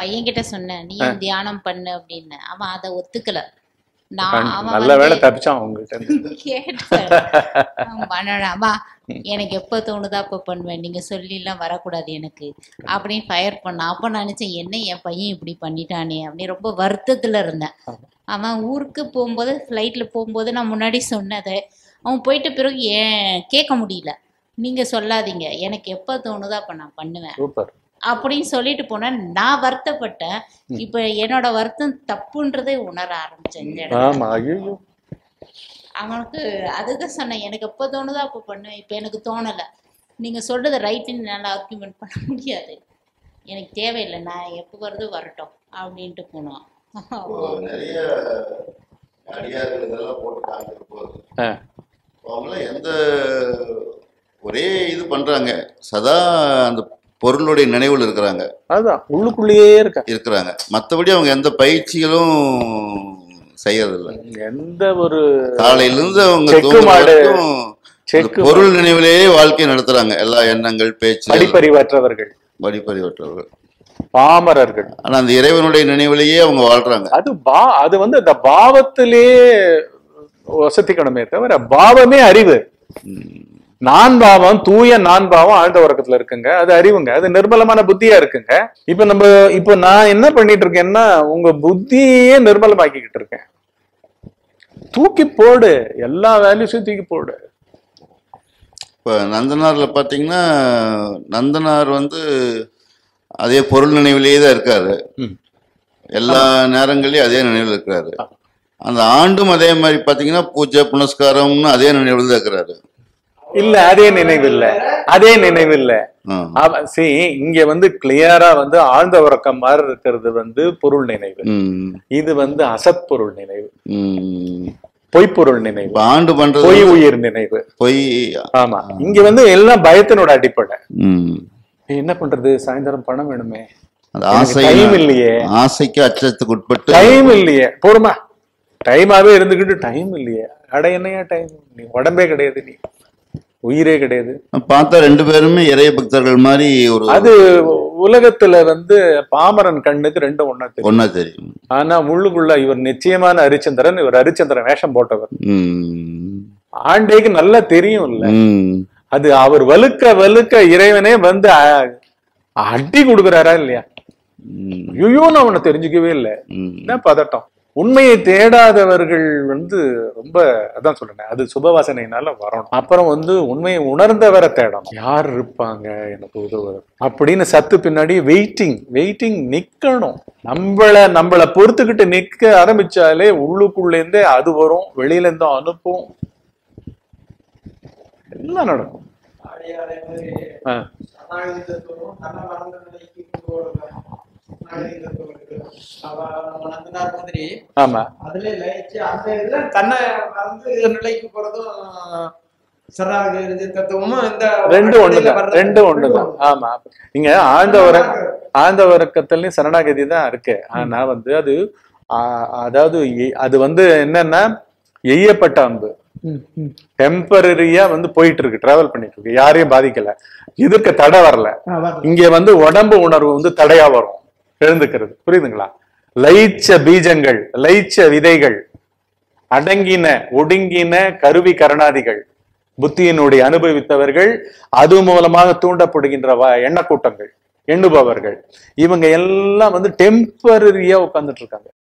பையன்கிட்ட சொன்னேன் நீ தியானம் பண்ணு அப்படின்னு அவன் அதை ஒத்துக்கல நான் கண்- அவன் நல்ல வந்து வேலை தப்பிச்சான் உங்ககிட்ட இருந்து. கேட்டேன் அவன் பண்ணணும் அம்மா எனக்கு எப்போ தோணுதோ அப்போ பண்ணுவேன் நீங்க சொல்லிலாம் வரக்கூடாது எனக்கு அப்படின்னு ஃபயர் பண்ணான் அப்போ நான் நினைச்சேன் என்ன என் பையன் இப்படி பண்ணிட்டானே அப்படின்னு ரொம்ப வருத்தத்துல இருந்தேன் அவன் ஊருக்கு போகும்போது ஃப்ளைட்டில் போகும்போது நான் முன்னாடி சொன்னதை அவன் போயிட்ட பிறகு ஏன் கேட்க முடியல நீங்க சொல்லாதீங்க எனக்கு எப்போ தோணுதோ அப்போ நான் பண்ணுவேன் சூப்பர் அப்படின்னு சொல்லிட்டு போனேன் நான் வருத்தப்பட்டேன் இப்போ என்னோட வருத்தம் தப்புன்றதை உணர ஆரம்பிச்சேன் இந்த இடத்துல ஆமா ஐயோ அவனுக்கு அதுதான் சொன்னேன் எனக்கு எப்போ தோணுதோ அப்போ பண்ணுவேன் இப்போ எனக்கு தோணலை நீங்கள் சொல்கிறது ரைட்டுன்னு என்னால் ஆர்குமெண்ட் பண்ண முடியாது எனக்கு தேவையில்லை நான் எப்போ வருதோ வரட்டும் அப்படின்ட்டு போனோம் இப்போ நிறைய அடியார்கள் இதெல்லாம் போட்டு காமிக்கிற போது ஆ. அவங்களாம் எந்த ஒரே இது பண்றாங்க சதா அந்த பொருளுடைய நினைவுல இருக்கிறாங்க அதுதான் உள்ளுக்குள்ளேயே இருக்க இருக்கிறாங்க மற்றபடி அவங்க எந்த பயிற்சிகளும் செய்யறதில்ல எந்த ஒரு காலையில இருந்து அவங்க செக்கு தூங்குற மாடு, வரைக்கும் அந்த செக்கு பொருள் நினைவிலேயே வாழ்க்கையை நடத்துறாங்க எல்லா எண்ணங்கள் பேச்சு படிப்பறிவற்றவர்கள் வழிபறிவற்றவர்கள் பாமரர்கள் ஆனா அந்த இறைவனுடைய நினைவிலேயே அவங்க வாழ்றாங்க அது பா அது வந்து அந்த பாவத்திலே வசதிக்கணுமே தவிர பாவமே அறிவு நான் பாவம் தூய நான் பாவம் ஆழ்ந்த உறக்கத்துல இருக்குங்க அது அறிவுங்க அது நிர்மலமான புத்தியா இருக்குங்க இப்ப நம்ம இப்ப நான் என்ன பண்ணிட்டு இருக்கேன்னா உங்க புத்தியே நிர்மலமாக்கிக்கிட்டு இருக்கேன் தூக்கி போடு எல்லா வேல்யூஸையும் தூக்கி போடு இப்போ நந்தனார்ல பார்த்தீங்கன்னா நந்தனார் வந்து அதே பொருள் நினைவிலேயே தான் இருக்காரு ம். எல்லா நேரங்களையும் அதே நினைவில் இருக்கிறாரு அந்த ஆண்டும் அதே மாதிரி பார்த்தீங்கன்னா பூஜை புனஸ்காரம்னு அதே நினைவில் தான் இருக்கிறாரு இல்ல அதே நினைவு இல்ல அதே நினைவு இல்ல ஆ. சி இங்க வந்து கிளியரா வந்து ஆழ்ந்த உறக்கம் மாதிரி இருக்கிறது வந்து பொருள் நினைவு ம். இது வந்து அசத்பொருள் நினைவு ம். பொய்ப்பொருள் நினைவு இப்ப ஆண்டு பண்றது பொய் உயிர் நினைவு பொய் ஆமா இங்க வந்து எல்லாம் பயத்தினோட அடிப்படை ம். என்ன பண்றது சாயந்தரம் பணம் வேணுமே அந்த ஆசை டைம் இல்லையே ஆசைக்கு அச்சத்துக்கு உட்பட்டு டைம் இல்லையே போடுமா டைமாவே இருந்துகிட்டு டைம் இல்லையே அட என்னையா டைம் நீ உடம்பே கிடையாது நீ உயிரே கிடையாது பார்த்தா ரெண்டு பேருமே இறைய பக்தர்கள் மாதிரி ஒரு அது உலகத்துல வந்து பாமரன் கண்ணுக்கு ரெண்டும் ஒண்ணா தெரியும் ஒன்னா தெரியும் ஆனா உள்ளுக்குள்ள இவர் நிச்சயமான ஹரிச்சந்திரன் இவர் ஹரிச்சந்திரன் வேஷம் போட்டவர் ம். ஆண்டேக்கு நல்லா தெரியும் இல்ல ம். அது அவர் வலுக்க வலுக்க இறைவனே வந்து அ- அடி கொடுக்குறாரா இல்லையா ம். ஐயோன்னு அவனை தெரிஞ்சுக்கவே இல்லை ம். என்ன பதட்டம் உண்மையை தேடாதவர்கள் வந்து ரொம்ப அதான் சொல்றேன் அது சுபவாசனையினால வரணும் அப்புறம் வந்து உண்மையை உணர்ந்தவரை தேடணும் யார் இருப்பாங்க எனக்கு உதவுறது அப்படின்னு சத்து பின்னாடி வெயிட்டிங் வெயிட்டிங் நிக்கணும் நம்மள நம்மள பொறுத்துக்கிட்டு நிக்க ஆரம்பிச்சாலே உள்ளுக்குள்ள இருந்தே அது வரும் வெளியில இருந்தும் அனுப்பும் எல்லாம் நடக்கும் அடியாரை மாதிரி ஆ. சரணாகதி தத்துவம் தன்னை மறந்த நிலைக்கு கொண்டு வருவார். சரணாகதி தத்துவம் இருக்கு. அவ நம்ம நந்தனார் மாதிரி ஆமா அதுல லயிச்சு அந்த இதுல தன்னை மறந்து நிலைக்கு போறதும் சரணாகதி தத்துவமும் இந்த ரெண்டு வழியில ஒண்ணுதான் வர்றது. ரெண்டு ஒண்ணுதான் ஆமா நீங்க ஆழ்ந்த உற ஆழ்ந்த உறக்கத்துலயும் சரணாகதி தான் இருக்கு ஆனா வந்து அது ஆ, அதாவது எ- அது வந்து என்னன்னா எய்யப்பட்ட அம்பு ம், ம். டெம்பரரியா வந்து போயிட்டு இருக்கு டிராவல் பண்ணிட்டு இருக்கு யாரையும் பாதிக்கல எதிர்க்க தடை வரல ஆ, வரல. இங்க வந்து உடம்பு உணர்வு வந்து தடையா வரும் எழுந்துக்கிறது புரியுதுங்களா லயிச்ச பீஜங்கள் லயிச்ச விதைகள் அடங்கின ஒடுங்கின கருவி கரணாதிகள் புத்தியினுடைய அனுபவித்தவர்கள் அது மூலமாக தூண்டப்படுகின்ற வ- எண்ணக்கூட்டங்கள் எண்ணுபவர்கள் இவங்க எல்லாம் வந்து டெம்பரரியா உட்கார்ந்துட்டு இருக்காங்க